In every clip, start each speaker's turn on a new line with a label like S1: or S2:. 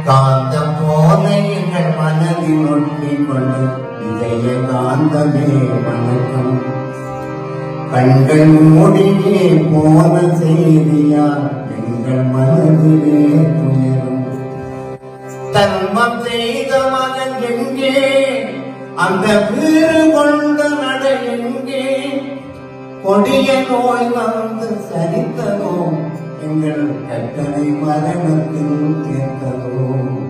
S1: காந்தம் போல எங்கள் மனதில் ஒட்டிக் கொண்டு இதய காந்தமே வணக்கம் கண்கள் மூடியே போன செய்தியால் எங்கள் மனதிலே துயரும் தர்மம் செய்த மகன் எங்கே அந்த வீறு கொண்ட நட எங்கே கொடிய நோய் வந்து சரித்ததோ எங்கள் கட்டளை மரணத்தில் கேட்டதோ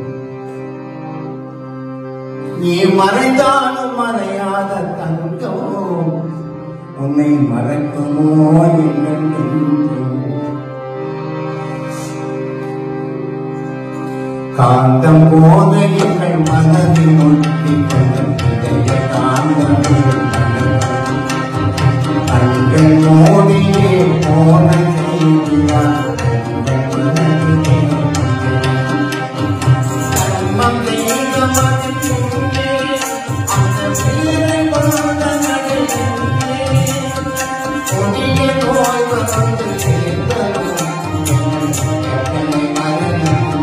S1: நீ மறைந்தாலும் மறையாத தங்கம் உன்னை மறக்குமோ எங்கள் நெஞ்சம் காந்தம் போல எங்கள் மனதில் ஒட்டி இதய காந்தமே கண்கள் மூடியே போன செய்தியால் எங்கள் மனதிலே தர்மம் செய்த மகனே, அந்த வீரை கொண்ட நடையிலே, கொடிய நோய் வந்து சேர்ந்ததோ, எங்கள் மரணம்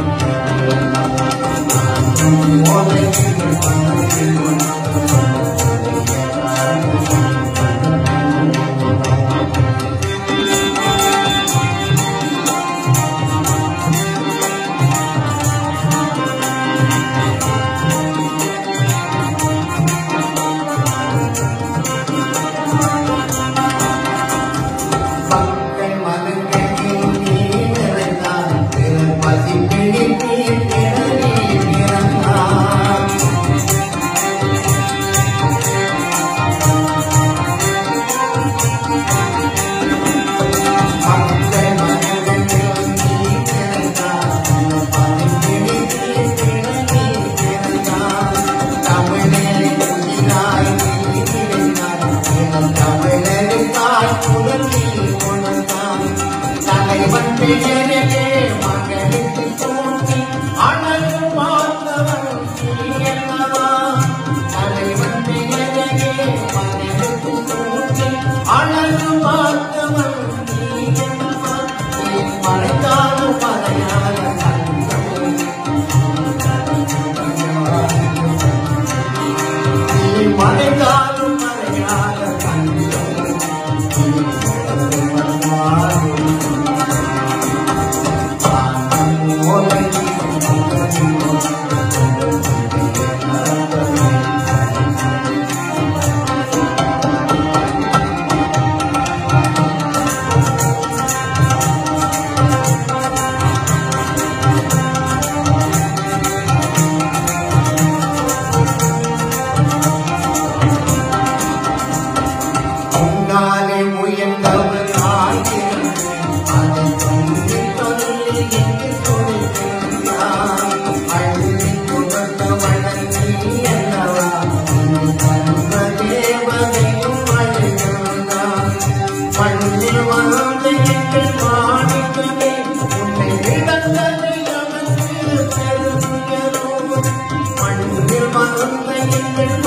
S1: மக்கள் மனங்களில் நீ நிறைந்தாய். பிறர் பசிப்பினில் நீ பிறவி பிறந்தாய். மக்கள் மனங்களில் நீ நிறைந்தாய். பிறர் பசிப்பினில் நீ பிறவி பிறந்தாய். தமிழே உயிராய் நீ நிறைந்தாய். எங்கள் தமிழருக்காய் புரட்சி கொண்டாய். தலைவன் பெயரிலே மகனுக்கு தோன்றி அழகு பார்த்தவன் நீ அல்லவா? தலைவன் பெயரிலே மகனுக்கு தோன்றி அழகு பார்த்தவன் நீ அல்லவா? நீ மறைத்தாலும் மறையாத தங்கம். நீ மறைத்தாலும் மறையாத தங்கம். நீ மறைத்தாலும் உன்னாலே முயன்றவர் ஆயிரம் அதை சொல்லி சொல்லி எங்கு கொடுக்கின்றார் அழுதி கொடுத்தவளன் நீ அல்லவா தர்ம தேவதையும் அழுகின்றார் மண்ணில் வாழ்ந்த எங்கள் மாணிக்கமே உன்னை இழந்தது எமக்கு பெருமையரோ மண்ணில் வாழ்ந்த எங்கள்